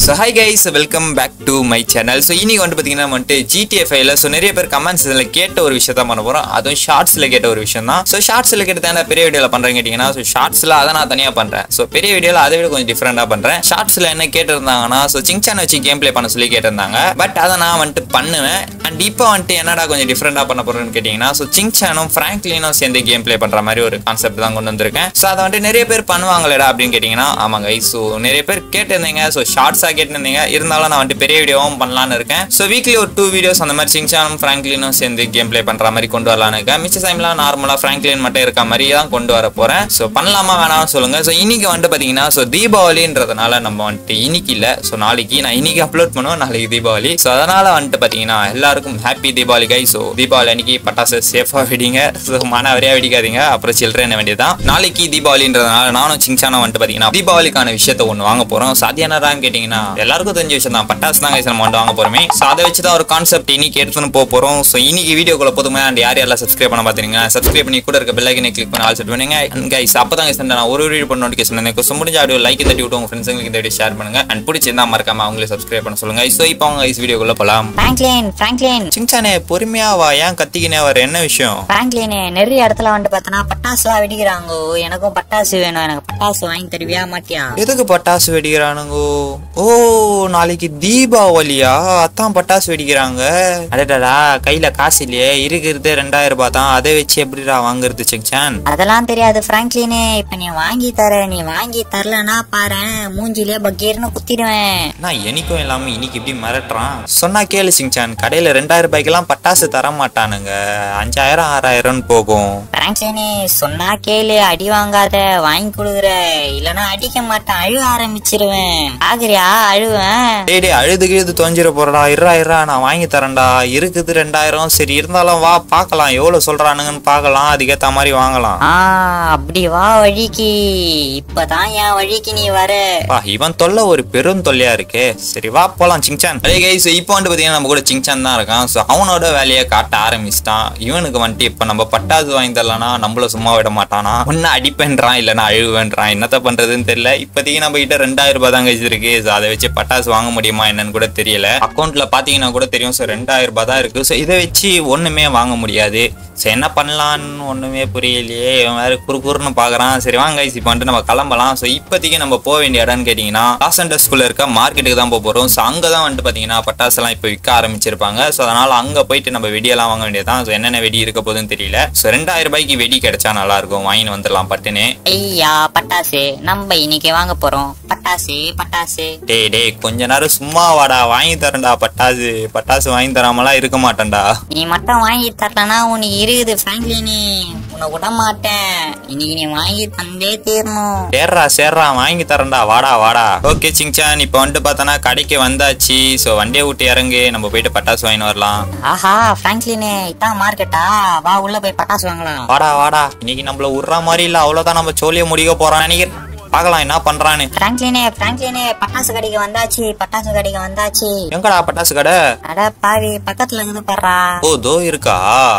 So hi guys welcome back to my channel so இன்னைக்கு வந்து பார்த்தீங்கன்னா வந்துட்டு ஜிடிஎஃப்ஐல ஸோ நிறைய பேர் கமெண்ட்ஸ் இதில் கேட்ட ஒரு விஷயத்த பண்ண போகிறோம் அதுவும் ஷார்ட்ஸில் கேட்ட ஒரு விஷயம் தான் ஸோ ஷார்ட்ஸில் கேட்டு தான் பெரிய வீடியோவில் பண்ணுறேன் கேட்டிங்கன்னா ஸோ ஷார்ட்ஸில் அதை நான் தனியாக பண்ணுறேன் ஸோ பெரிய வீடியோவில் அதை விட கொஞ்சம் டிஃப்ரெண்டாக பண்ணுறேன் ஷார்ட்ஸில் என்ன கேட்டிருந்தாங்கன்னா ஸோ சிங்சான் வச்சு கேம் ப்ளே பண்ண சொல்லி கேட்டிருந்தாங்க பட் அதை நான் வந்துட்டு பண்ணுவேன் அண்ட் இப்போ வந்துட்டு என்னடா கொஞ்சம் டிஃப்ரெண்டாக பண்ண போகிறேன்னு கேட்டிங்கன்னா ஸோ சிங்சானும் ஃப்ராங்க்லினும் சேர்ந்து கேம் ப்ளே பண்ணுற மாதிரி ஒரு கான்செப்ட் தான் கொண்டு வந்திருக்கேன் ஸோ அதை வந்துட்டு நிறைய பேர் பண்ணுவாங்களேடா அப்படின்னு கேட்டிங்கன்னா ஆமாங்க ஸோ நிறைய பேர் கேட்டிருந்தீங்க ஸோ ஷார்ட்ஸாக கேட்டிருந்தீங்க இருந்தாலும் நான் வந்துட்டு பெரிய வீடியோவும் பண்ணலான்னு இருக்கேன் ஸோ வீக்லி ஒரு டூ வீடியோஸ் அந்த மாதிரி சிங்சானும் ஃப்ராங்க்லினும் சேர்ந்து கேம் ப்ளே பண்ணுற மாதிரி கொண்டு வரலான்னு இருக்கேன் மிச்ச டைம்லாம் நார்மலாக ஃப்ராங்க்லின் மட்டும் இருக்க மாதிரி தான் கொண்டு வர போகிறேன் ஸோ பண்ணலாமா வேணாம்னு சொல்லுங்க ஸோ இன்னைக்கு வந்துட்டு பார்த்தீங்கன்னா ஸோ தீபாவளின்றதுனால நம்ம வந்துட்டு இன்னைக்கு இல்லை ஸோ நாளைக்கு நான் இன்னைக்கு அப்லோட் பண்ணுவோம் நாளைக்கு தீபாவளி ஸோ அதனால வந்துட்டு பார்த்தீங்கன்னா எல்லாருக்கும் happy Deepavali guys so Deepavali அன்னைக்கு பட்டாசு சேஃபாக வெடிங்க ஸோ மனவரியாக வெடிக்காதீங்க அப்புறம் சில்லறை வேண்டியதான் நாளைக்கு தீபாவளின்றதுனால நானும் சிங்சானும் வந்துட்டு பார்த்தீங்கன்னா தீபாவளிக்கான விஷயத்த ஒன்று வாங்க போகிறோம் ஸோ அது என்னடான்னு கேட்டிங்கன்னா எல்லாருக்கும் தெரிஞ்ச விஷயம் தான் பட்டாசு தான் guys நம்ம வந்து வாங்க போகிறோமே ஸோ அதை வச்சு தான் ஒரு கான்செப்ட் இன்னைக்கு எடுத்துன்னு போக போகிறோம் ஸோ இன்னைக்கு வீடியோக்குள்ள போதுமே அண்ட் யார் யாரெல்லாம் சப்ஸ்கிரைப் பண்ண பார்த்தீங்க சப்ஸ்கிரைப் பண்ணி கூட இருக்க பெல் ஐக்கனை கிளிக் பண்ணி ஆல் செட் பண்ணுங்க அண்ட் கைஸ் அப்போ தான் guys நான் ஒரு வீடியோ பண்ண நோட்டிஃபிகேஷன் எனக்கு ஸோ முடிஞ்ச ஆடியோ லைக் தட்டி விட்டு உங்க ஃப்ரெண்ட்ஸுங்களுக்கு இந்த வீடியோ ஷேர் பண்ணுங்க அண்ட் பிடிச்சிருந்தா மறக்காம அவங்களே சப்ஸ்கிரைப் பண்ண சொல்லுங்க ஸோ இப்போ அவங்க guys வீடியோக்குள்ள போகலாம் பிராங்க்லின் பிராங்க்லின் சிங்சானே பொறுமையா வா ஏன் கத்திக்கினே வர என்ன விஷயம் பிராங்க்லின் நிறைய இடத்துல வந்துட்டு பார்த்தனா பட்டாசுலாம் வெடிக்கிறாங்கோ எனக்கும் பட்டாசு வேணும் எனக்கு பட்டாசு வாங்கி தருவியா மாட்டியா எதுக்கு பட்டாசு வெடிக்கிறானுங்கோ ஓ நாளைக்கு தீபாவளியா அதான் பட்டாசு வெடிக்கிறாங்க அடடா கையில காசு இல்லையே இருக்கிறது ரெண்டாயிரம் ரூபாய் தான் அதை வச்சு எப்படிடா வாங்குறது சிங்சான் அதெல்லாம் தெரியாது பிராங்க்லினே இப்ப நீ வாங்கி தர நீ வாங்கி தரலனா பாரு மூஞ்சிலே பக்கீர்னு குத்திடுவேன் நான் எனக்கும் இல்லாம இன்னைக்கு இப்படி மிரட்டுறான் சொன்னா கேளு சிங்சான் கடையில ரெண்டாயிரம் ரூபாய்க்கெல்லாம் பட்டாசு தர மாட்டானுங்க அஞ்சாயிரம் ஆறாயிரம்னு போகும் பிராங்க்லினே சொன்னா கேளு அடி வாங்காத வாங்கி கொடுக்குற இல்லனா அடிக்க மாட்டேன் அழுவ ஆரம்பிச்சிருவேன் ஆகுறியா அழுவேன் டேய் டேய் அழுது கிழுது தொஞ்சிட போறடா இருறா இருறா நான் வாங்கி தரேன்டா இருக்குது ரெண்டாயிரம் சரி இருந்தாலும் வா பார்க்கலாம் எவ்வளவு சொல்றானுங்கன்னு பார்க்கலாம் அதுக்கேத்த மாதிரி வாங்கலாம் ஆ அப்படி வா வழிக்கு இப்பதான் என் வழிக்கு நீ வர பா இவன் தொல்லை ஒரு பெரும் தொல்லையா இருக்கே சரி வா போலாம் சிங்சான் அதே கைஸ் இப்போ வந்து பாத்தீங்கன்னா நம்ம கூட சிங்சான் தான் இருக்கான் ஸோ அவனோட வேலையை காட்ட ஆரம்பிச்சிட்டான் இவனுக்கு வந்துட்டு இப்போ நம்ம பட்டாசு வாங்கி தரலனா நம்மள சும்மா விட மாட்டானா ஒன்னு அடிப்பேன்றான் இல்லைன்னா அழுவேன்றான் என்னத்த பண்றதுன்னு தெரியல இப்போதைக்கு நம்ம கிட்ட ரெண்டாயிரம் ரூபாய் தான் கைஸ் இருக்கு ஸோ அதை வச்சு பட்டாசு வாங்க முடியுமா என்னன்னு கூட தெரியல அக்கௌண்ட்ல பாத்தீங்கன்னா கூட தெரியும் ஸோ ரெண்டாயிரம் ரூபாய் தான் இருக்கு ஸோ இதை வச்சு ஒண்ணுமே வாங்க முடியாது ஸோ என்ன பண்ணலான்னு ஒண்ணுமே புரியலையே இவன் வேற குறுக்குறுன்னு பாக்குறான் சரி வாங்க guys, இப்போ வந்துட்டு நம்ம கிளம்பலாம் ஸோ இப்போதைக்கு நம்ம போக வேண்டிய இடம்னு கேட்டிங்கன்னா லாஸ் அண்டர்ஸ்குள்ள இருக்க மார்க்கெட்டுக்கு தான் போக போகிறோம் ஸோ அங்கே தான் வந்துட்டு பார்த்தீங்கன்னா பட்டாசுலாம் இப்போ விற்க ஆரம்பிச்சிருப்பாங்க ஸோ அதனால் அங்கே போயிட்டு நம்ம வெடியெல்லாம் வாங்க வேண்டியதான் ஸோ என்னென்ன வெடி இருக்க போகுதுன்னு தெரியல ஸோ ரெண்டாயிரம் ரூபாய்க்கு வெடி கிடைச்சா நல்லா இருக்கும் வாங்கின்னு வந்துடலாம் பட்டுன்னு ஐயா பட்டாசு நம்ம இன்னைக்கு வாங்க போறோம் பட்டாசு பட்டாசு டேய் டேய் கொஞ்ச நேரம் சும்மா வாடா வாங்கி தரேன்டா பட்டாசு பட்டாசு வாங்கி தராமலாம் இருக்க மாட்டேன்டா நீ மட்டும் வாங்கி தரலனா உனக்கு இருக்குது ஃப்ராங்க்லினி உன்னை விட மாட்டேன் இன்னைக்கு நீ வாங்கி தந்தே தீரணும் சேர்றா சேர்றா வாங்கி தரேன்டா வாடா வாடா ஓகே சிங்சான் இப்போ வந்துட்டு பார்த்தோன்னா கடைக்கு வந்தாச்சு ஸோ வண்டியை விட்டு இறங்கு நம்ம போயிட்டு பட்டாசு வாங்கின்னு வரலாம் ஆஹா ஃப்ராங்க்லினே இதான் மார்க்கெட்டா வா உள்ள போய் பட்டாசு வாங்கலாம் வாடா வாடா இன்னைக்கு நம்மள விட்ற மாதிரி இல்ல அவ்வளவுதான் நம்ம சோழிய முடிக்க போறோம் நினைக்கிறேன் பார்க்கலாம் என்ன பண்றான்னு ஃப்ராங்க்லினே ஃப்ராங்க்லினே பட்டாசு கடைக்கு வந்தாச்சு பட்டாசு கடைக்கு வந்தாச்சு எங்கடா பட்டாசு கடை அட பாவி பக்கத்துல இருக்குது பாடுறா ஓ தோ இருக்கா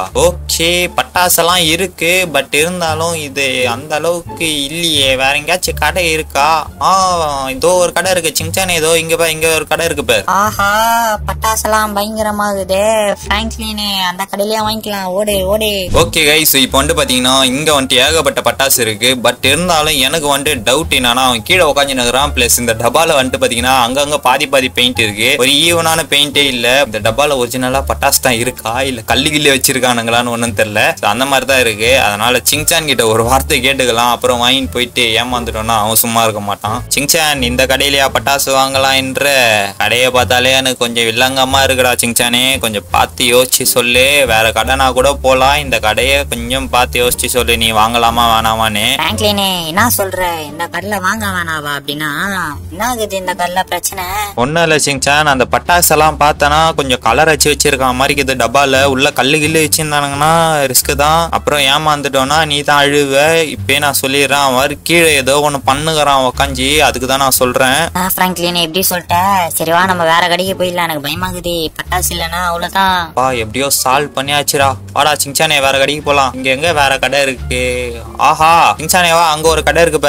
ஓகே பட்டாசெல்லாம் இருக்கு பட் இருந்தாலும் இது அந்த அளவுக்கு இல்லையே வேற எங்கேயாச்சும் கடை இருக்கா ஆ இதோ ஒரு கடை இருக்கு சிங்சான் ஏதோ இங்க பா இங்க ஒரு கடை இருக்கு பாரு ஆஹா பட்டாசெல்லாம் பயங்கரமாகுது ஃப்ராங்க்லினே அந்த கடையிலயே வாங்கிக்கலாம் ஓடு ஓடு ஓகே கைஸ் இப்போ வந்து பாத்தீங்கன்னா இங்க வந்துட்டு ஏகப்பட்ட பட்டாசு இருக்கு பட் இருந்தாலும் எனக்கு வந்துட்டு டவுட் என்னன்னா அவன் கீழே உட்காந்து நகரான் பிளஸ் இந்த டப்பால வந்துட்டு பாத்தீங்கன்னா அங்கங்க பாதி பாதி பெயிண்ட் இருக்கு ஒரு ஈவனான பெயிண்டே இல்ல இந்த டப்பால ஒரிஜினலா பட்டாசு தான் இருக்கா இல்ல கல்லு கில்லு வச்சிருக்கானுங்களான்னு ஒண்ணும் தெரியல So, அந்த மாதிரி தான் இருக்கு அதனால சிங்சான் கிட்ட ஒரு வார்த்தை கேட்டுக்கலாம் அப்புறம் வாங்கிட்டு போயிட்டு ஏமாந்துட்டோம்னா அவன் சும்மா இருக்க மாட்டான் சிங்சான் இந்த கடையிலயா பட்டாசு வாங்கலாம் என்ற கடையை பார்த்தாலே எனக்கு கொஞ்சம் வில்லங்கமா இருக்குடா சிங்சானே கொஞ்சம் பார்த்து யோசிச்சு சொல்லு வேற கடைனா கூட போலாம் இந்த கடையை கொஞ்சம் பார்த்து யோசிச்சு சொல்லு நீ வாங்கலாமா வேணாமான்னு ஃப்ராங்க்லினே என்ன சொல்ற இந்த கடையில வாங்க வேணாவா அப்படின்னா என்ன ஆகுது இந்த கடையில பிரச்சனை ஒன்றும் இல்லை சிங்சான் அந்த பட்டாசெல்லாம் பார்த்தனா கொஞ்சம் கலர் வச்சு வச்சிருக்கான் மாதிரி இருக்குது டப்பால உள்ள கல்லு கில்லு வச்சிருந்தானுங்கன்னா ரிஸ்க் தான் அப்புறம் ஏமாந்துட்டோன்னா நீ தான் அழுவ இப்பயே நான் சொல்லிடுறேன் அவன் கீழே ஏதோ ஒன்று பண்ணுகிறான் உக்காஞ்சி அதுக்கு தான் நான் சொல்றேன் ஆ ஃப்ராங்க்லின் எப்படி சொல்லிட்ட சரி வா நம்ம வேற கடைக்கு போயிடலாம் எனக்கு பயமாகுது பட்டாசு இல்லைன்னா அவ்வளவுதான் பா எப்படியோ சால்வ் பண்ணியாச்சுடா வாடா சிங்சானே வேற கடைக்கு போலாம் இங்க எங்க வேற கடை இருக்கு ஆஹா சிங்சானே வா அங்க ஒரு கடை இருக்கு பாரு அங்க போலாம்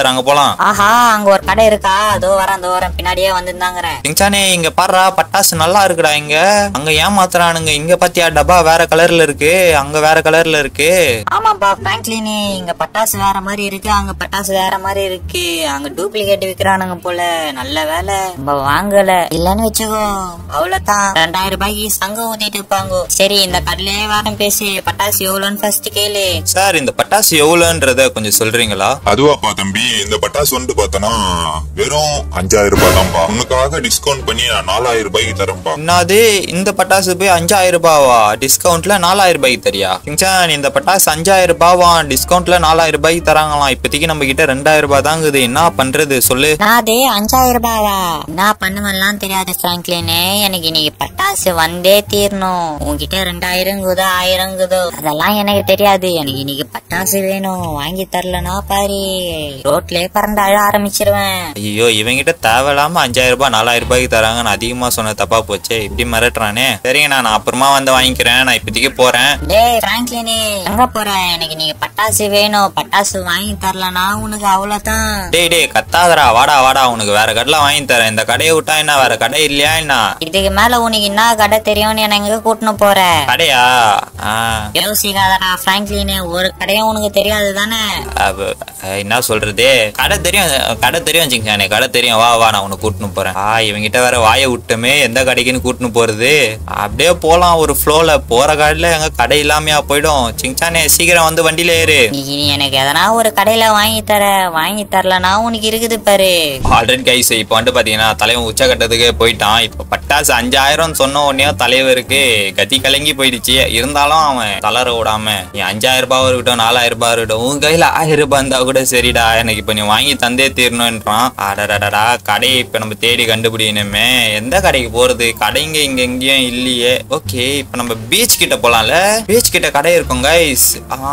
போலாம் ஆஹா அங்க ஒரு கடை இருக்கா அதோ வரேன் அதோ வரேன் பின்னாடியே வந்துருந்தாங்கிறேன் சிங்சானே இங்க பாடுறா பட்டாசு நல்லா இருக்குடா இங்க அங்க ஏமாத்துறானுங்க இங்க பாத்தியா டப்பா வேற கலர்ல இருக்கு அங்க வேற கலர்ல இருக்கு ஆமாப்பா பிராங்க்லினி இங்க பட்டாசு வேற மாதிரி இருக்கு அங்க பட்டாசு வேற மாதிரி இருக்கு அங்க டூப்ளிகேட் விக்கிறானுங்க போல நல்ல வேலை நம்ம வாங்கல இல்லன்னு வச்சுக்கோ அவ்வளவுதான் ரெண்டாயிரம் ரூபாய்க்கு சங்கம் ஊத்திட்டு இருப்பாங்க சரி இந்த கடையிலே வாரம் பேசி பட்டாசு எவ்வளோன்னு ஃபர்ஸ்ட் கேளு சார் இந்த பட்டாசு எவ்வளோன்றத கொஞ்சம் சொல்றீங்களா அதுவாப்பா தம்பி இந்த பட்டாசு வந்து பார்த்தனா வெறும் அஞ்சாயிரம் ரூபாய் தான்ப்பா உனக்காக டிஸ்கவுண்ட் பண்ணி நான் நாலாயிரம் ரூபாய்க்கு தரேன்ப்பா என்னது இந்த பட்டாசு போய் அஞ்சாயிரம் ரூபாவா டிஸ்கவுண்ட்ல நாலாயிரம் ரூபாய்க்கு தரியா சிங்சான் இந்த பட்டாசு அஞ்சாயிரம் ரூபாவா டிஸ்கவுண்ட்ல நாலாயிரம் ரூபாய்க்கு தராங்களாம் இப்போதைக்கு நம்ம கிட்ட ரெண்டாயிரம் ரூபாய் தாங்குது என்ன பண்றது சொல்லு நான் அது அஞ்சாயிரம் ரூபாவா என்ன பண்ணுவெல்லாம் தெரியாது பிராங்க்லினே எனக்கு இன்னைக்கு பட்டாசு வந்தே தீரணும் உன்கிட்ட ரெண்டாயிரங்குதோ ஆயிரங்குதோ அதெல்லாம் எனக்கு தெரியாது எனக்கு இன்னைக்கு பட்டாசு வேணும் வாங்கி தரலனா பாரு ரோட்லயே பறந்து அழ ஆரம்பிச்சிருவேன் ஐயோ இவங்கிட்ட தேவையில்லாம அஞ்சாயிரம் ரூபாய் நாலாயிரம் ரூபாய்க்கு தராங்கன்னு அதிகமா சொன்ன தப்பா போச்சே இப்படி மிரட்டுறானே சரிங்க நான் நான் அப்புறமா வந்து வாங்கிக்கிறேன் நான் இப்போதைக்கு போறேன் டேய் பிராங்க்லினே எங்க போற எனக்கு நீங்க பட்டாசு வேணும் பட்டாசு வாங்கி தரலனா உனக்கு அவ்வளவுதான் டேய் டேய் கத்தாதடா வாடா வாடா உனக்கு வேற கடையில வாங்கி தரேன் இந்த கடையை விட்டா என்ன வேற கடை இல்லையா என்ன இதுக்கு மேல உனக்கு என்ன கடை தெரியும்னு என்ன எங்க கூட்டின்னு போற கடையா ஆ யோசிக்காதடா பிராங்க்லினே ஒரு கடையும் உனக்கு தெரியாது தானே அப்ப, அஹ், என்ன சொல்றது கடை தெரியும் கடை தெரியும் சிங்கானே கடை தெரியும் வா வா நான் உன்னை கூட்டின்னு போறேன் ஆ இவங்கிட்ட வேற வாயை விட்டுமே எந்த கடைக்குன்னு கூட்டின்னு போறது அப்படியே போலாம் ஒரு ஃப்ளோல போற கடையில எங்க கடை இல்லாமையா போயிடும் சிங்சானே சீக்கிரம் வந்து வண்டியில ஏறு நீ நீ எனக்கு எதனா ஒரு கடையில வாங்கி தர வாங்கி தரலனா உனக்கு இருக்குது பாரு ஆல்ரெடி கைஸ் இப்போ வந்து பாத்தீங்கன்னா தலைவன் உச்சகட்டத்துக்கு போயிட்டான் இப்போ பட்டாசு அஞ்சாயிரம் சொன்ன உடனே தலைவருக்கு கத்தி கலங்கி போயிடுச்சு இருந்தாலும் அவன் தளர விடாம நீ அஞ்சாயிரம் ரூபாய் இருக்கட்டும் நாலாயிரம் ரூபாய் இருக்கட்டும் உன் கையில ஆயிரம் ரூபாய் இருந்தா கூட சரிடா எனக்கு இப்போ நீ வாங்கி தந்தே தீரணும்ன்றான் அடடடடா கடையை இப்போ நம்ம தேடி கண்டுபிடிக்கணுமே எந்த கடைக்கு போறது கடைங்க இங்க எங்கேயும் இல்லையே ஓகே இப்போ நம்ம பீச் கிட்ட போலாம்ல பீச் கிட்ட கடை இருக்கும் கைஸ் ஆ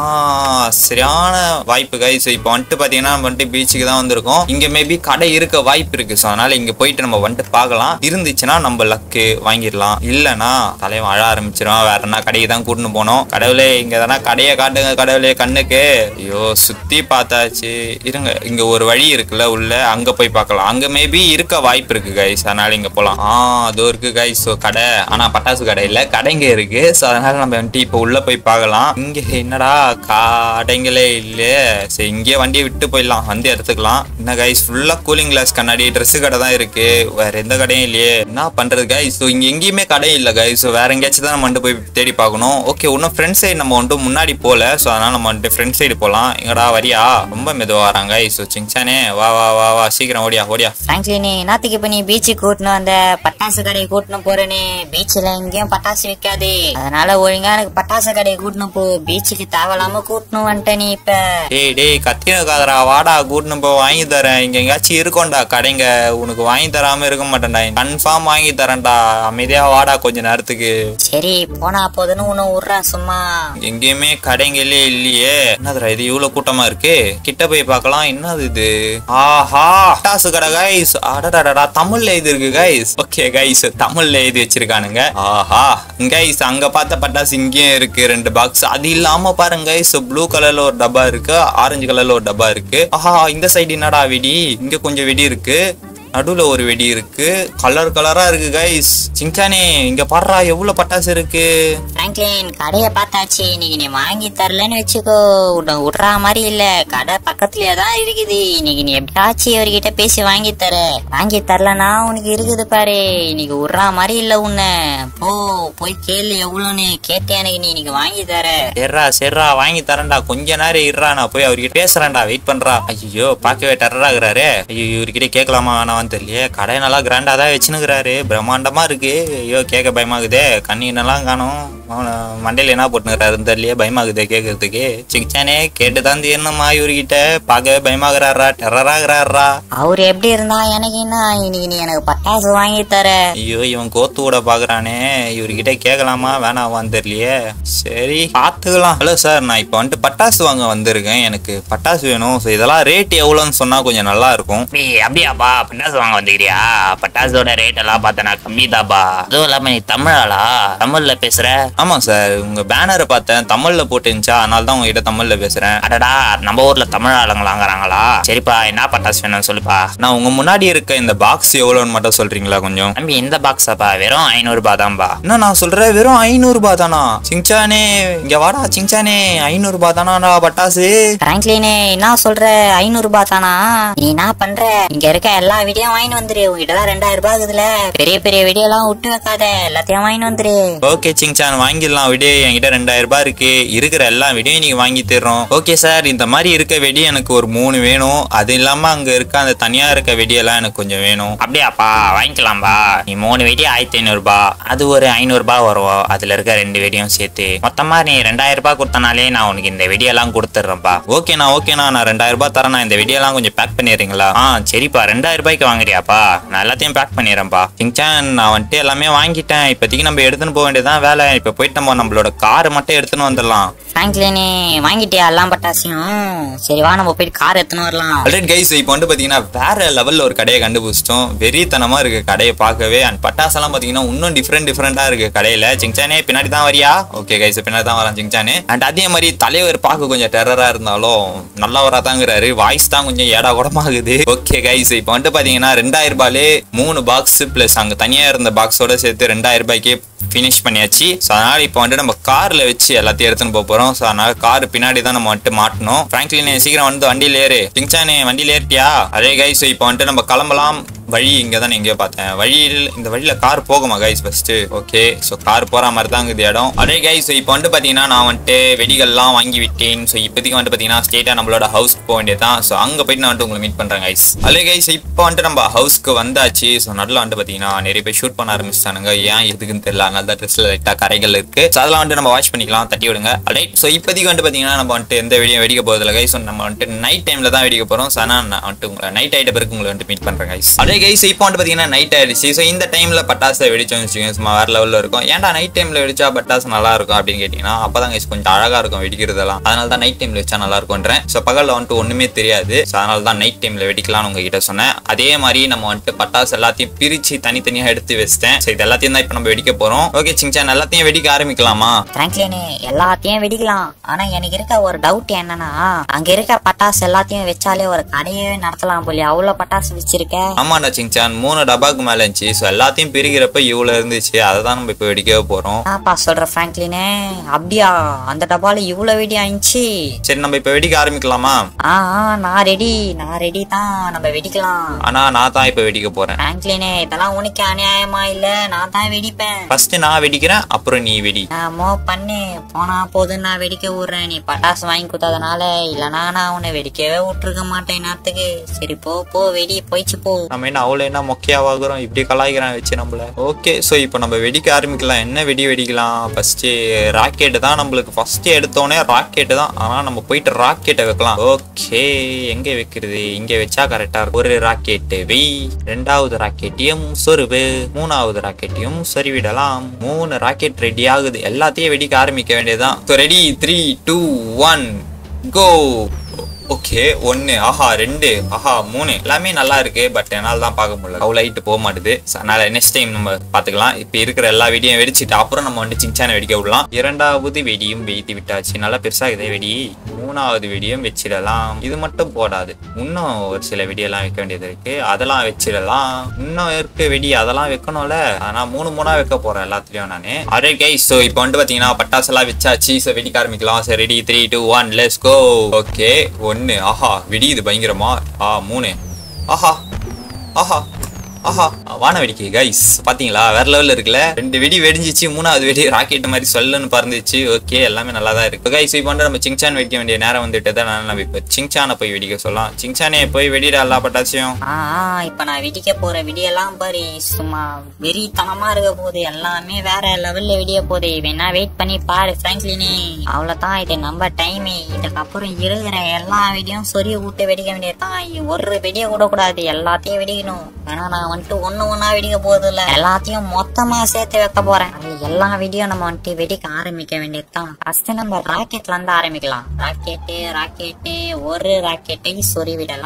சரியான வாய்ப்பு கைஸ் இப்போ வந்துட்டு பாத்தீங்கன்னா நம்ம வந்துட்டு பீச்சுக்கு தான் வந்திருக்கோம் இங்க மேபி கடை இருக்க வாய்ப்பு இருக்கு ஸோ அதனால இங்க போயிட்டு நம்ம வந்துட்டு பார்க்கலாம் இருந்துச்சுன்னா நம்ம லக்கு வாங்கிடலாம் இல்லைன்னா தலைவன் அழ ஆரம்பிச்சிடும் வேற என்ன கடைக்கு தான் கூட்டின்னு போனோம் கடவுளே இங்க எதனா கடையை காட்டுங்க கடவுளே கண்ணுக்கு ஐயோ சுத்தி பார்த்தாச்சு இருங்க இங்க ஒரு வழி இருக்குல்ல உள்ள அங்க போய் பார்க்கலாம் அங்க மேபி இருக்க வாய்ப்பு இருக்கு கைஸ் அதனால இங்க போலாம் ஆ அதோ இருக்கு கைஸ் ஸோ கடை ஆனா பட்டாசு கடை இல்ல கடைங்க இருக்கு ஸோ அதனால நம்ம வந்துட்டு இப்போ உள்ள போய் பார்க்கலாம் இங்க என்னடா கடைங்களே இல்லையே சரி இங்கேயே வண்டியை விட்டு போயிடலாம் வந்து எடுத்துக்கலாம் என்ன கைஸ் ஃபுல்லா கூலிங் கிளாஸ் கண்ணாடி Dress கடை தான் இருக்கு வேற எந்த கடையும் இல்லையே என்ன பண்றது கைஸ் ஸோ இங்க எங்கேயுமே கடை இல்ல கைஸ் ஸோ வேற எங்கேயாச்சும் தான் நம்ம வந்துட்டு போய் தேடி பார்க்கணும் ஓகே இன்னும் ஃப்ரண்ட் சைடு நம்ம வந்துட்டு முன்னாடி போல ஸோ அதனால நம்ம வந்துட்டு ஃப்ரண்ட் சைடு போலாம் எங்கடா வரியா ரொம்ப மெதுவா வராங்க ஸோ சிங்சானே வா வா வா வா சீக்கிரம் ஓடியா ஓடியா பிராங்க்லினே நாத்துக்கு இப்ப நீ பீச்சுக்கு கூட்டின்னு வந்த பட்டாசு கடையை கூட்டின்னு போறேனே பீச்சில் எங்கேயும் பட்டாசு விற்காது அதனால ஒழுங்கா எனக்கு பட்டாசு கடையை கூட்டின்னு போ பீச்சுக்கு தேவையில்லாம கூட்டின்னு வந்துட்ட நீ இப்ப டேய் டேய் கத்தினக்காதரா வாடா கூட்டின்னு போய் வாங்கி தரேன் இங்க எங்கேயாச்சும் இருக்கும்டா கடைங்க உனக்கு வாங்கி தராம இருக்க மாட்டேன்டா கன்ஃபார்ம் வாங்கி தரேன்டா அமைதியா வாடா கொஞ்ச நேரத்துக்கு சரி போனா போதுன்னு உன்னை விடுறேன் சும்மா எங்கேயுமே கடைங்களே இல்லையே என்னதுடா இது இவ்வளவு கூட்டமா இருக்கு கிட்ட போய் பார்க்கலாம் என்னது இது ஆஹா பட்டாசு கடை கைஸ் அடடடடா தமிழ்ல இது இருக்கு கைஸ் ஓகே கைஸ் தமிழ்ல எழுதி வச்சிருக்கானுங்க ஆஹா கைஸ் அங்க பார்த்த பட்டாசு இங்கேயும் இருக்கு ரெண்டு பாக்ஸ் அது இல்லாம பாருங்க கைஸ் ப்ளூ கலர்ல ஒரு டப்பா இருக்கு ஆரஞ்சு கலர்ல ஒரு டப்பா இருக்கு ஆஹா இந்த சைடு என்னடா வெடி இங்க கொஞ்சம் வெடி இருக்கு நடுவுல ஒரு வெடி இருக்கு கலர் கலரா இருக்கு கைஸ் சிங்சானே இங்க பாடுறா எவ்வளவு பட்டாசு இருக்கு பிராங்க்லின் கடையை பார்த்தாச்சு இன்னைக்கு நீ வாங்கி தரலன்னு வச்சுக்கோ உன்னை விடுறா மாதிரி இல்ல கடை பக்கத்துலயே தான் இருக்குது இன்னைக்கு நீ எப்படியாச்சும் இவர்கிட்ட பேசி வாங்கி தர வாங்கி தரலனா உனக்கு இருக்குது பாரு இன்னைக்கு விடுறா மாதிரி இல்ல உன்னை போ போய் கேளு எவ்வளவுன்னு கேட்டே எனக்கு நீ இன்னைக்கு வாங்கி தர சரிடா சரிடா வாங்கி தரேன்டா கொஞ்ச நேரம் இருடா நான் போய் அவர்கிட்ட பேசுறேன்டா வெயிட் பண்றா ஐயோ பார்க்கவே டெரராகிறாரு ஐயோ இவர்கிட்ட கேட்கலாமா வேணாமான்னு தெரியலையே கடை நல்லா கிராண்டா தான் வச்சுனுக்குறாரு பிரம்மாண்டமா இருக்கு ஐயோ கேட்க பயமாகுதே கண்ணீனெல்லாம் காணும் மண்டையில என்ன போட்டுனுக்குறாருன்னு தெரியலையே பயமாகுதே கேட்கறதுக்கு சிங்சானே கேட்டுதான் தீரணுமா இவர்கிட்ட பார்க்கவே பயமாகறாரா டெரராகிறாரா அவர் எப்படி இருந்தா எனக்கு என்ன இன்னைக்கு நீ எனக்கு பட்டாசு வாங்கி தர ஐயோ இவன் கோத்து விட பாக்குறானே இவர்கிட்ட கேட்கலாமா வேணாமான்னு தெரியலையே சரி பாத்துக்கலாம் ஹலோ சார் நான் இப்போ வந்துட்டு பட்டாசு வாங்க வந்திருக்கேன் எனக்கு பட்டாசு வேணும் ஸோ இதெல்லாம் ரேட் எவ்வளோன்னு சொன்னா கொஞ்சம் நல்லா இருக்கும் டேய் அப்படியாப்பா பட்டாசு பட்டாசு வாங்க வந்துக்கிறியா பட்டாசோட ரேட் எல்லாம் பார்த்தனா கம்மி தாப்பா அதுவும் இல்லாம நீ தமிழாளா தமிழ்ல பேசுற ஆமா சார் உங்க பேனரை பார்த்தேன் தமிழ்ல போட்டுருந்துச்சா அதனால தான் உங்ககிட்ட தமிழ்ல பேசுறேன் அடடா நம்ம ஊர்ல தமிழ் ஆளுங்களாங்கிறாங்களா சரிப்பா என்ன பட்டாசு வேணும் சொல்லுப்பா நான் உங்க முன்னாடி இருக்க இந்த பாக்ஸ் எவ்வளோன்னு மட்டும் சொல்றீங்களா கொஞ்சம் தம்பி இந்த பாக்ஸாப்பா வெறும் ஐநூறு ரூபாய் தான்பா என்ன நான் சொல்றேன் வெறும் ஐநூறு ரூபாய் தானா சிங்சானே இங்க வாடா சிங்சானே ஐநூறு ரூபாய் தானா பட்டாசு பிராங்க்லினே என்ன சொல்ற ஐநூறு ரூபாய் தானா நீ என்ன பண்ற இங்க இருக்க எல்லா வீடியோ வாங்கிட்டு வந்துரு உங்ககிட்ட தான் ரெண்டாயிரம் ரூபாய் இருக்குதுல பெரிய பெரிய வீடியோ எல்லாம் விட்டு வைக்காத எல்லாத்தையும் வாங்கிட்டு வந்துரு ஓகே சிங்சான் வாங்கிடலாம் விடு என்கிட்ட ரெண்டாயிரம் ரூபாய் இருக்கு இருக்கிற எல்லா வெடியும் நீங்க வாங்கி தர்றோம் ஓகே சார் இந்த மாதிரி இருக்க வெடி எனக்கு ஒரு மூணு வேணும் அது இல்லாம அங்க இருக்க அந்த தனியா இருக்க வெடியெல்லாம் எனக்கு கொஞ்சம் வேணும் அப்படியாப்பா வாங்கிக்கலாம்பா நீ மூணு வெடி ஆயிரத்தி ஐநூறு ரூபாய் அது ஒரு ஐநூறு ரூபாய் வரும் அதுல இருக்க ரெண்டு வெடியும் சேர்த்து மொத்தமா நீ ரெண்டாயிரம் ரூபாய் கொடுத்தனாலே நான் உனக்கு இந்த வெடியெல்லாம் கொடுத்துட்றேன்ப்பா ஓகேண்ணா ஓகேண்ணா நான் ரெண்டாயிரம் ரூபாய் தரேன் நான் இந்த வெடியெல்லாம் கொஞ்சம் பேக் பண்ணிடுறீங்களா ஆ சரிப்பா ரெண்டாயிரம் ரூபாய்க்கு வாங்குறியாப்பா நான் எல்லாத்தையும் பேக் பண்ணிடுறேன்ப்பா சிங்சான் நான் வந்துட்டு எல்லாமே வாங்கிட்டேன் இப்போதைக்கு நம்ம எடுத்துன்னு போக வேண்டியதுதான் வேலை இப்போ போயிட்டு நம்ம நம்மளோட காரை மட்டும் எடுத்துன்னு வந்துடலாம் பிராங்க்லினே வாங்கிட்டியா எல்லாம் பட்டாசியும் சரி வா நம்ம போயிட்டு கார் எடுத்துன்னு வரலாம் ஆல்ரெடி கைஸ் இப்போ வந்து பார்த்தீங்கன்னா வேற லெவலில் ஒரு கடையை கண்டுபிடிச்சிட்டோம் வெறித்தனமா இருக்கு கடையை பார்க்கவே அண்ட் பட்டாசெல்லாம் பார்த்தீங்கன்னா இன்னும் டிஃப்ரெண்ட் டிஃப்ரெண்டாக இருக்கு கடையில் சிங்சானே பின்னாடி தான் வரியா ஓகே கைஸ் பின்னாடி தான் வரான் சிங்சானே அண்ட் அதே மாதிரி தலைவர் பார்க்க கொஞ்சம் டெரரா இருந்தாலும் நல்லவரா தாங்கிறாரு வாய்ஸ் தான் கொஞ்சம் ஏடா கூடமாகுது ஓகே கைஸ் இப்போ வந்துட்டு பார்த்தீங்கன்னா ரெண்டாயிரம் ரூபாயிலே மூணு பாக்ஸ் ப்ளஸ் அங்கே தனியாக இருந்த பாக்ஸோட சேர்த்து ரெண்டாயிரம் ரூபாய்க்கே ஃபினிஷ் பண்ணியாச்சு ஸோ அதனால இப்போ வந்துட்டு நம்ம கார்ல வச்சு எல்லாத்தையும் எடுத்துன்னு போக போறோம் ஸோ அதனால கார் பின்னாடி தான் நம்ம வந்துட்டு மாட்டணும் ஃப்ராங்க்லின் சீக்கிரம் வந்து வண்டியில ஏறு சிங்சானே வண்டியில ஏறிட்டியா அதே கைஸ் இப்போ வந்துட்டு நம்ம கிளம்பலாம் வழி இங்கே தான் எங்கேயோ பார்த்தேன் வழியில் இந்த வழியில் கார் போகுமா guys first okay so car போகிற மாதிரி தான் இருக்குது இடம் அதே கைஸ் இப்போ வந்துட்டு பார்த்தீங்கன்னா நான் வந்துட்டு வெடிகள்லாம் வாங்கி விட்டேன் ஸோ இப்போதைக்கு வந்துட்டு பார்த்தீங்கன்னா ஸ்டேட்டாக நம்மளோட ஹவுஸ்க்கு போக வேண்டியது தான் ஸோ அங்கே போயிட்டு நான் வந்துட்டு உங்களை மீட் பண்ணுறேன் கைஸ் அதே கைஸ் இப்போ வந்துட்டு நம்ம ஹவுஸ்க்கு வந்தாச்சு ஸோ நடுவில் வந்துட்டு பார்த்தீங்கன்னா நிறைய பேர் ஷூட் பண்ண ஆரம்பிச்சிட்டானுங்க ஏன் எதுக்குன்னு தெரியல அதனால தான் ட்ரெஸ்ஸில் லைட்டாக கரைகள் இருக்கு ஸோ அதெல்லாம் வந்துட்டு நம்ம வாட்ச் பண்ணிக்கலாம் தட்டி விடுங்க ரைட் ஸோ இப்போதைக்கு வந்துட்டு பார்த்தீங்கன்னா நம்ம வந்துட்டு எந்த வெடியும் வெடிக்க போகிறதில்ல கைஸ் நம்ம வந்துட்டு நைட் டைமில் தான் வெடிக்க போகிறோம் ஸோ ஆனால் நான் வந்துட்டு உங்களை நைட் ஆகிட்ட பிறகு உங்களை வந்துட்டு மீட் பண்ணுறேன் கைஸ் அதே கைஸ் இப்போ வந்துட்டு பார்த்தீங்கன்னா நைட் ஆயிடுச்சு ஸோ இந்த டைமில் பட்டாசை வெடிச்சோம்னு வச்சுக்கோங்க சும்மா வேற லெவலில் இருக்கும் ஏன்டா நைட் டைமில் வெடிச்சா பட்டாசு நல்லா இருக்கும் அப்படின்னு கேட்டிங்கன்னா அப்போ தான் கைஸ் கொஞ்சம் அழகாக இருக்கும் வெடிக்கிறதெல்லாம் அதனால தான் நைட் டைமில் வச்சா நல்லா இருக்கும்ன்றேன் ஸோ பகலில் வந்துட்டு ஒன்றுமே தெரியாது ஸோ அதனால தான் நைட் டைமில் வெடிக்கலாம்னு உங்ககிட்ட சொன்னேன் அதே மாதிரி நம்ம வந்துட்டு பட்டாசு எல்லாத்தையும் பிரித்து தனித்தனியாக எடுத்து வச்சிட்டேன் ஸோ இது எல்லாத்தையும் தான் இப்போ நம்ம வெடிக்க போகிறோம் ஓகே சிங்சான் எல்லாத்தையும் வெடிக்க ஆரம்பிக்கலாமா பிராங்க்லினே எல்லாத்தையும் வெடிக்கலாம் ஆனா எனக்கு இருக்க ஒரு டவுட் என்னன்னா அங்க இருக்க பட்டாசு எல்லாத்தையும் வச்சாலே ஒரு கடையே நடத்தலாம் போலி அவ்வளவு பட்டாசு வச்சிருக்க ஆமாண்டா சிங்சான் மூணு டபாக்கு மேலே இருந்துச்சு ஸோ எல்லாத்தையும் பிரிக்கிறப்ப இவ்வளோ இருந்துச்சு அதை தான் நம்ம இப்போ வெடிக்கவே போகிறோம் என்னப்பா சொல்ற பிராங்க்லினே அப்படியா அந்த டப்பால இவ்வளவு வெடி ஆயிடுச்சு சரி நம்ம இப்போ வெடிக்க ஆரம்பிக்கலாமா ஆ ஆ, நான் ரெடி நான் ரெடி தான் நம்ம வெடிக்கலாம் ஆனா நான் தான் இப்போ வெடிக்க போறேன் பிராங்க்லினே இதெல்லாம் உனக்கு அநியாயமா இல்ல நான் தான் வெடிப்பேன் ஃபர்ஸ்ட் நான் வெடிக்கிறேன் அப்புறம் நீ வெடி மோ பண்ணு போனா போதும் நான் வெடிக்க விடுறேன் நீ பட்டாசு வாங்கி கொடுத்ததுனால இல்லனா நான் உன்னை வெடிக்கவே விட்டுருக்க மாட்டேன் நேரத்துக்கு சரி போ போ வெடி போயிச்சு போ நம்ம என்ன அவ்வளோ என்ன மொக்கையாவாகிறோம் இப்படி கலாய்க்கிறான் வச்சு நம்மள ஓகே ஸோ இப்போ நம்ம வெடிக்க ஆரம்பிக்கலாம் என்ன வெடி வெடிக்கலாம் ஃபர்ஸ்ட் ராக்கெட்டு தான் நம்மளுக்கு ஃபர்ஸ்ட் எடுத்தோடனே ராக்கெட்டு தான் ஆனால் நம்ம போயிட்டு ராக்கெட்டை வைக்கலாம் ஓகே எங்க வைக்கிறது இங்க வச்சா கரெக்டா இருக்கும் ஒரு ராக்கெட்டு வெய் ரெண்டாவது ராக்கெட்டையும் சொருவு மூணாவது ராக்கெட்டையும் சொருவிடலாம் மூணு ராக்கெட் ரெடி ஆகுது எல்லாத்தையும் வெடிக்க ஆரம்பிக்க வேண்டியதுதான் so ready three two one go okay ஒன்னு ஆஹா ரெண்டு ஆஹா மூணு எல்லாமே நல்லா இருக்கு பட் என்னால் தான் பார்க்க முடியல அவ்வளோ ஹைட்டு போக மாட்டுது So, அதனால நெக்ஸ்ட் டைம் நம்ம பார்த்துக்கலாம் இப்போ இருக்கிற எல்லா வெடியும் வெடிச்சிட்டு அப்புறம் நம்ம வந்து சின்சான வெடிக்க விடலாம் இரண்டாவது வெடியும் வெடித்து விட்டாச்சு நல்லா பெருசாகுதே வெடி மூணாவது வெடியும் வச்சிடலாம் இது மட்டும் போடாது இன்னும் ஒரு சில வெடியெல்லாம் வைக்க வேண்டியது இருக்கு அதெல்லாம் வச்சிடலாம் இன்னும் இருக்க வெடி அதெல்லாம் வைக்கணும்ல ஆனா மூணு மூணா வைக்க போறேன் எல்லாத்துலயும் நானு அரே கைஸ் ஸோ இப்போ வந்து பாத்தீங்கன்னா பட்டாசெல்லாம் வச்சாச்சு ஸோ வெடிக்க ஆரம்பிக்கலாம் சரி ready three two one let's go okay ஒன்னு ஆஹா வெடியுது பயங்கரமா ஆ மூணு ஆஹா ஆஹா ஆஹா வான வெடிக்கை கைஸ் பாத்தீங்களா வேற லெவல்ல இருக்குல்ல ரெண்டு வெடி வெடிஞ்சிச்சு மூணாவது வெடி ராக்கெட் மாதிரி சொல்லன்னு பறந்துச்சு ஓகே எல்லாமே நல்லா தான் இருக்கு கைஸ் இப்போ வந்து நம்ம சிங்சான் வெடிக்க வேண்டிய நேரம் வந்துட்டு தான் நம்ம இப்போ சிங்சானை போய் வெடிக்க சொல்லலாம் சிங்சானே போய் வெடிடா எல்லா பட்டாசையும் ஆ ஆ, இப்ப நான் வெடிக்க போற வெடியெல்லாம் பாரு சும்மா வெறித்தனமா இருக்க போகுது எல்லாமே வேற லெவல்ல வெடிய போகுது வேணா வெயிட் பண்ணி பாரு பிராங்க்லினே அவ்வளவுதான் இது நம்ம டைம் இதுக்கப்புறம் இருக்கிற எல்லா வெடியும் சொறி விட்டு வெடிக்க வேண்டியதுதான் ஒரு வெடிய கூட கூடாது எல்லாத்தையும் வெடிக்கணும் ஆனா நான் வந்துட்டு ஒண்ணு ஒண்ணா வெடிக்க போறது இல்ல எல்லாத்தையும் மொத்தமா சேர்த்து வைக்க போறேன் அது எல்லா வெடியும் நம்ம வந்துட்டு வெடிக்க ஆரம்பிக்க வேண்டியதுதான் ஃபர்ஸ்ட் நம்ம ராக்கெட்ல இருந்து ஆரம்பிக்கலாம் ராக்கெட்டு ராக்கெட்டு ஒரு ராக்கெட்டை சொறி விடலாம்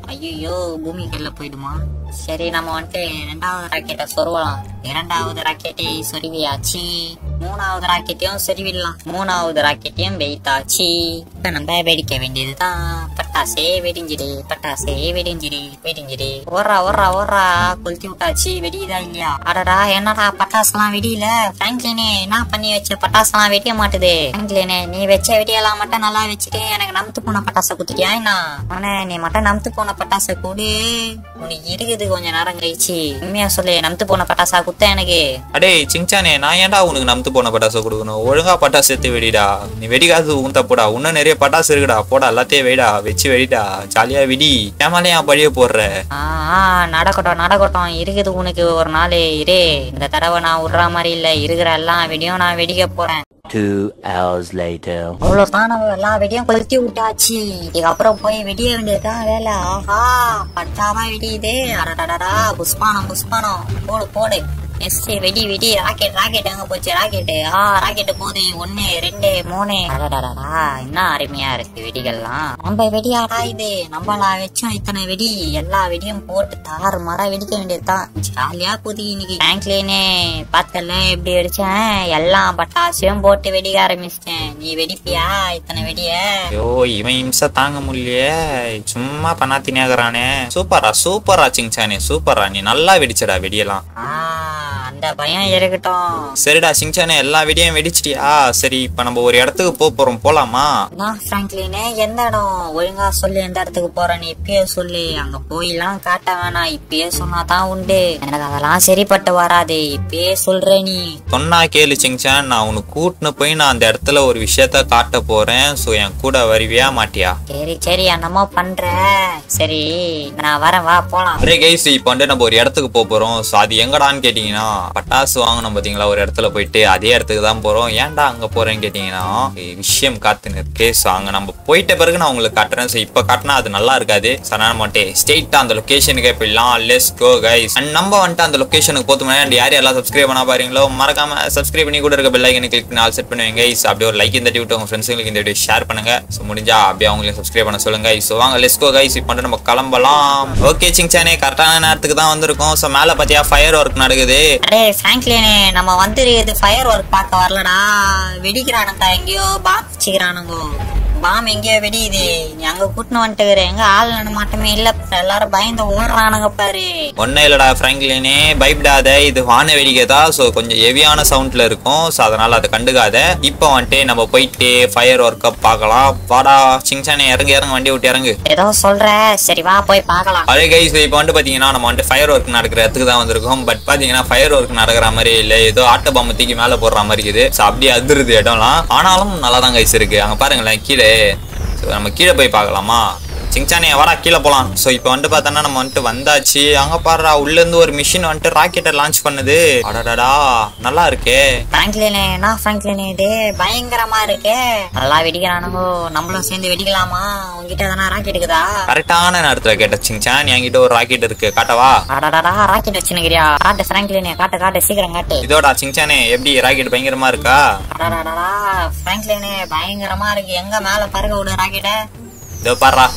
ஐயோ பூமிக்குள்ள போயிடுமா சரி நம்ம வந்துட்டு ரெண்டாவது ராக்கெட்டை சொருவலாம் இரண்டாவது ராக்கெட்டை சொருவியாச்சு மூணாவது ராக்கெட்டையும் சொருவிடலாம் மூணாவது ராக்கெட்டையும் வெயிட்டாச்சு இப்ப நம்ம வெடிக்க வேண்டியதுதான் பட்டாசே வெடிஞ்சிடு பட்டாசே வெடிஞ்சிடு வெடிஞ்சிடு ஓடுறா ஓடுறா ஓடுறா கொளுத்தி விட்டாச்சு வெடியுதா இல்லையா அடடா என்னடா பட்டாசுலாம் வெடியில பிராங்க்லினே என்ன பண்ணி வச்ச பட்டாசுலாம் வெடிய மாட்டுது பிராங்க்லினே நீ வச்ச வெடியெல்லாம் மட்டும் நல்லா வச்சுட்டு எனக்கு நம்பத்து போன பட்டாசை குத்துட்டியா என்ன அவனே நீ மட்டும் நம்பத்து போன பட்டாசை கூடு உனக்கு இருக்குது கொஞ்ச நேரம் கழிச்சு உண்மையா சொல்லு நம்பத்து போன பட்டாசா குத்த எனக்கு அடே சிங்சானே நான் ஏன்டா உனக்கு நம்பத்து போன பட்டாசு கொடுக்கணும் ஒழுங்கா பட்டாசு எடுத்து வெடிடா நீ வெடிக்காது உன் தப்புடா இன்னும் நிறைய பட்டாசு இருக்குடா போடா எல்லாத்தையும் வெடிடா வச்சு வெடிடா ஜாலியா வெடி ஏமாலே ஏன் பழிய போடுற ஆ ஆ, நடக்கட்டும் நடக்கட்டும் இருக்குது உனக்கு ஒரு நாள் இரு இந்த தடவை நான் விடுற மாதிரி இல்ல இருக்கிற எல்லாம் வெடியும் நான் வெடிக்க போறேன் Two hours later. அவ்வளவுதான் நம்ம எல்லா வெடியும் கொளுத்தி விட்டாச்சு இதுக்கப்புறம் போய் வெடிய வேண்டியதுதான் வேலை ஆஹா பச்சாவா வெடியுது அடடடடா புஷ்பானம் புஷ்பானம் போடு போடு எஸ் வெடி வெடி ராக்கெட் ராக்கெட் எங்க போச்சு ராக்கெட் ஆ ராக்கெட் போகுது ஒன்னு ரெண்டு மூணு அடடடடா என்ன அருமையா இருக்கு வெடிகள்லாம் நம்ம வெடியாடா இது நம்மளா வச்சோம் இத்தனை வெடி எல்லா வெடியும் போட்டு தாறு மாறா வெடிக்க வேண்டியதுதான் ஜாலியா போகுது இன்னைக்கு பேங்க்லேனே பார்த்தல எப்படி வெடிச்சேன் எல்லாம் பட்டாசையும் போட்டு வெடிக்க ஆரம்பிச்சிட்டேன் நீ வெடிப்பியா இத்தனை வெடிய ஐயோ இவன் இம்சை தாங்க முடியலையே சும்மா பண்ணாத்தினேகிறானே சூப்பரா சூப்பரா சிங்சானே சூப்பரா நீ நல்லா வெடிச்சடா வெடியெல்லாம் ஆ, அந்த பயம் இருக்கட்டும் சரிடா சிங்சானே எல்லா வெடியும் வெடிச்சிட்டியா சரி இப்ப நம்ம ஒரு இடத்துக்கு போக போறோம் போலாமா நான் பிராங்க்லினே எந்த இடம் ஒழுங்கா சொல்லு எந்த இடத்துக்கு போற நீ இப்பயே சொல்லு அங்க போயெல்லாம் காட்ட வேணாம் இப்பயே சொன்னாதான் உண்டு எனக்கு அதெல்லாம் சரிப்பட்டு வராது இப்பயே சொல்ற நீ சொன்னா கேளு சிங்சான் நான் உனக்கு கூட்டின்னு போய் நான் அந்த இடத்துல ஒரு விஷயத்த காட்ட போறேன் சோ என் கூட வருவியா மாட்டியா சரி சரி என்னமோ பண்ற சரி நான் வரேன் வா போலாம் அரே கைஸ் இப்போ வந்து நம்ம ஒரு இடத்துக்கு போக போறோம் ஸோ அது எங்கடான்னு கேட்டிங்கன்னா பட்டாசு வாங்கணும் பாத்தீங்களா ஒரு இடத்துல போயிட்டு அதே இடத்துக்கு தான் போறோம் ஏன்டா அங்க போறேன்னு கேட்டிங்கன்னா ஒரு விஷயம் காத்துன்னு இருக்கு ஸோ அங்க நம்ம போயிட்ட பிறகு நான் உங்களுக்கு காட்டுறேன் ஸோ இப்போ காட்டினா அது நல்லா இருக்காது ஸோ நான் மட்டும் ஸ்ட்ரெயிட்டா அந்த லொகேஷனுக்கு போயிடலாம் லெஸ் கோ கைஸ் அண்ட் நம்ம வந்துட்டு அந்த லொகேஷனுக்கு போத்து முன்னாடி யார் யாரெல்லாம் சப்ஸ்கிரைப் பண்ணா பாருங்களோ மறக்காம சப்ஸ்கிரைப் பண்ணி கூட இருக்க பெல் ஐக்கனை கிளிக் பண்ணி ஆல் செட் பண்ணுவீங்க கைஸ் அப்படியே ஒரு லைக் இந்த விட்டு உங்க ஃப்ரெண்ட்ஸுங்களுக்கு இந்த வீடியோ ஷேர் பண்ணுங்க ஸோ முடிஞ்சா அப்படியே அவங்களையும் சப்ஸ்கிரைப் பண்ண சொல்லுங்க ஸோ வாங்க லெஸ் கோ கைஸ் இப்போ வந்துட்டு நம்ம கிளம்பலாம் ஓகே சிங்சானே கரெக்டான நேரத்துக்கு தான் வந்திருக்கோம் ஸோ மேலே பார்த்தியா ஃபயர் ஒர்க் நடக்குது அடே பிராங்க்லினே நம்ம வந்துருக்குது ஃபயர் ஒர்க் பார்க்க வரலடா வெடிக்கிறானுங்க எங்கேயோ பாம் வச்சுக்கிறானுங்க பாம் எங்கேயோ வெடியுது நீ அங்க கூட்டின்னு வந்துட்டு எங்க ஆள் நடமாட்டமே இல்ல எல்லாரும் பயந்து ஓடுறானுங்க பாரு ஒன்றும் இல்லைடா ஃப்ராங்க்லினே பயப்படாத இது வான வெடிக்கை தான் ஸோ கொஞ்சம் ஹெவியான சவுண்டில் இருக்கும் ஸோ அதனால் அதை கண்டுக்காத இப்போ வந்துட்டு நம்ம போயிட்டு ஃபயர் ஒர்க்கை பார்க்கலாம் வாடா சிங்சானே இறங்கு இறங்கு வண்டி விட்டு இறங்கு ஏதோ சொல்ற சரி வா போய் பார்க்கலாம் அதே கைஸ் இப்போ வந்து பார்த்தீங்கன்னா நம்ம வந்துட்டு ஃபயர் ஒர்க் நடக்கிற இடத்துக்கு தான் வந்திருக்கோம் பட் பார்த்தீங்கன்னா ஃபயர் ஒர்க் நடக்கிற மாதிரி இல்லை ஏதோ ஆட்ட பாம்பு தூக்கி மேலே போடுற மாதிரி இருக்குது ஸோ அப்படியே அதிருது இடம்லாம் ஆனாலும் நல்லா தான் கைஸ் இருக்கு அங்கே பாருங்களேன் கீழே ஸோ நம்ம கீழே போய் பார்க்கலாமா சிங்சானே வாடா கீழே போகலாம் ஸோ இப்போ வந்துட்டு பார்த்தோன்னா நம்ம வந்துட்டு வந்தாச்சு அங்கே பாடுறா உள்ளேருந்து ஒரு மிஷின் வந்துட்டு ராக்கெட்டை லான்ச் பண்ணுது அடடடா நல்லா இருக்கே பிராங்க்லினே என்ன பிராங்க்லினே இது பயங்கரமா இருக்கே நல்லா வெடிக்கிறானுங்க நம்மளும் சேர்ந்து வெடிக்கலாமா உங்ககிட்ட எதனா ராக்கெட் இருக்குதா கரெக்டான நேரத்தில் கேட்ட சிங்சான் என்கிட்ட ஒரு ராக்கெட் இருக்கு காட்டவா அடடடா ராக்கெட் வச்சுனுக்கிறியா காட்டு பிராங்க்லினே காட்டு காட்டு சீக்கிரம் காட்டு இதோடா சிங்சானே எப்படி ராக்கெட் பயங்கரமா இருக்கா அடடடடா பிராங்க்லினே பயங்கரமா இருக்கு எங்க மேல பறக்க விடு ராக்கெட்டை இதோ பாடுறா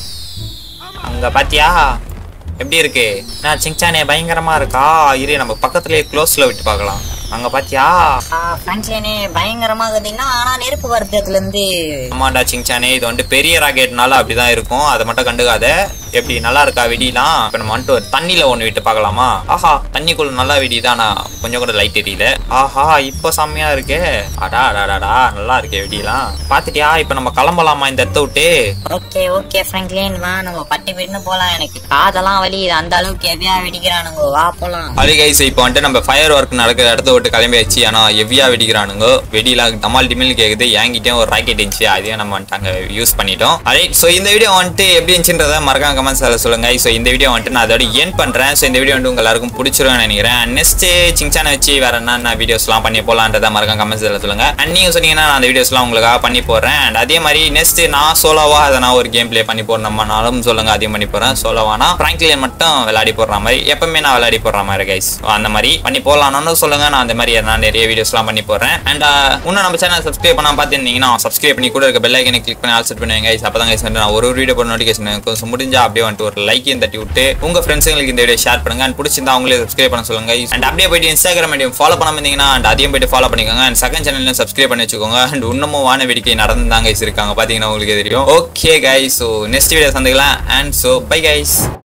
அங்க பாத்தியா எப்படி இருக்கு நான் சிங்சானே பயங்கரமா இருக்கா இரு நம்ம பக்கத்துலயே க்ளோஸ்ல விட்டு பார்க்கலாம் அங்க பாத்தியா பிராங்க்லினே பயங்கரமா இருக்குதுன்னா ஆனா நெருப்பு வருத்தத்துல இருந்து ஆமாண்டா சிங்சானே இது வந்துட்டு பெரிய ராக்கெட்னால அப்படிதான் இருக்கும் அதை மட்டும் கண்டுக்காத எப்படி நல்லா இருக்கா வெடிலாம் இப்ப நம்ம வந்துட்டு ஒரு தண்ணியில ஒண்ணு விட்டு பார்க்கலாமா ஆஹா தண்ணிக்குள்ள நல்லா வெடிதானா கொஞ்சம் கூட லைட் எரியல ஆஹா இப்போ செம்மையா இருக்கே அடா அடாடாடா நல்லா இருக்கே வெடிலாம் பாத்துட்டியா இப்ப நம்ம கிளம்பலாமா இந்த இடத்த விட்டு ஓகே ஓகே பிராங்க்லின் வா நம்ம பட்டு விட்டு போலாம் எனக்கு காதெல்லாம் வலி அந்த அளவுக்கு எவ்வியா வெடிக்கிறானுங்க வா போலாம் அது கைஸ் இப்போ வந்துட்டு நம்ம ஃபயர் ஒர்க் நடக்கிற இடத்த விட்டு கிளம்பியாச்சு ஆனா ஹெவியா வெடிக்கிறானுங்க வெடிலாம் டமால் டிமில் கேக்குது என்கிட்டயும் ஒரு ராக்கெட் இருந்துச்சு அதையும் நம்ம வந்துட்டு அங்க யூஸ் பண்ணிட்டோம் அதே ஸோ இந்த வீடியோ வந்துட்டு எப்படி இருந்துச்சுன்றத மறக்காம கமெண்ட்ஸ் சொல்லுங்க ஸோ இந்த வீடியோ வந்துட்டு நான் அதோட ஏன் பண்றேன் ஸோ இந்த வீடியோ வந்து உங்க எல்லாருக்கும் பிடிச்சிரும்னு நினைக்கிறேன் நெக்ஸ்ட் சிங்சானை வச்சு வேற என்ன வீடியோஸ்லாம் பண்ணி போலான்றத மறக்காம கமெண்ட்ஸ் சொல்லுங்க அண்ட் நீங்க சொன்னீங்கன்னா நான் அந்த வீடியோஸ்லாம் உங்களுக்காக பண்ணி போடுறேன் அண்ட் அதே மாதிரி நெக்ஸ்ட் நான் சோலோவா அதை நான் ஒரு கேம் ப்ளே பண்ணி போடணும்னாலும் சொல்லுங்க அதையும் பண்ணி போறேன் சோலோவானா பிராங்க்லியன் மட்டும் விளையாடி போடுற மாதிரி எப்பவுமே நான் விளையாடி போடுற மாதிரி கைஸ் அந்த மாதிரி பண்ணி போடலாம்னு சொல்லுங்க நான் அந்த மாதிரி நான் நிறைய வீடியோஸ்லாம் பண்ணி போடுறேன் அண்ட் இன்னும் நம்ம சேனல் சப்ஸ்கிரைப் பண்ணாம பார்த்துருந்தீங்கன்னா சப்ஸ்கிரைப் பண்ணி கூட இருக்க பெல் ஐக்கனை கிளிக் பண்ணி ஆல் செட் பண்ணுவேன் கைஸ் அப்பதான் கைஸ் நான் ஒரு ஒரு வீடியோ போட நோட்டிஃபிகேஷன் இருக்கும் So, முடிஞ்சா அப்படியே வந்துட்டு ஒரு லைக்கையும் தட்டி விட்டு உங்க ஃப்ரெண்ட்ஸுங்களுக்கு இந்த வீடியோ ஷேர் பண்ணுங்க அண்ட் பிடிச்சிருந்தா அவங்களே சப்ஸ்கிரைப் பண்ண சொல்லுங்க அண்ட் அப்படியே போயிட்டு இன்ஸ்டாகிராம் ஐடியும் ஃபாலோ பண்ணாம இருந்தீங்கன்னா அண்ட் அதையும் போயிட்டு ஃபாலோ பண்ணிக்கோங்க அண்ட் செகண்ட் சேனல்லையும் சப்ஸ்கிரைப் பண்ணி வச்சுக்கோங்க அண்ட் இன்னமும் வான வேடிக்கை நடந்தாங்க இருக்காங்க பாத்தீங்கன்னா உங்களுக்கு தெரியும் okay guys so next video சந்திக்கலாம் அண்ட் ஸோ பை கைஸ்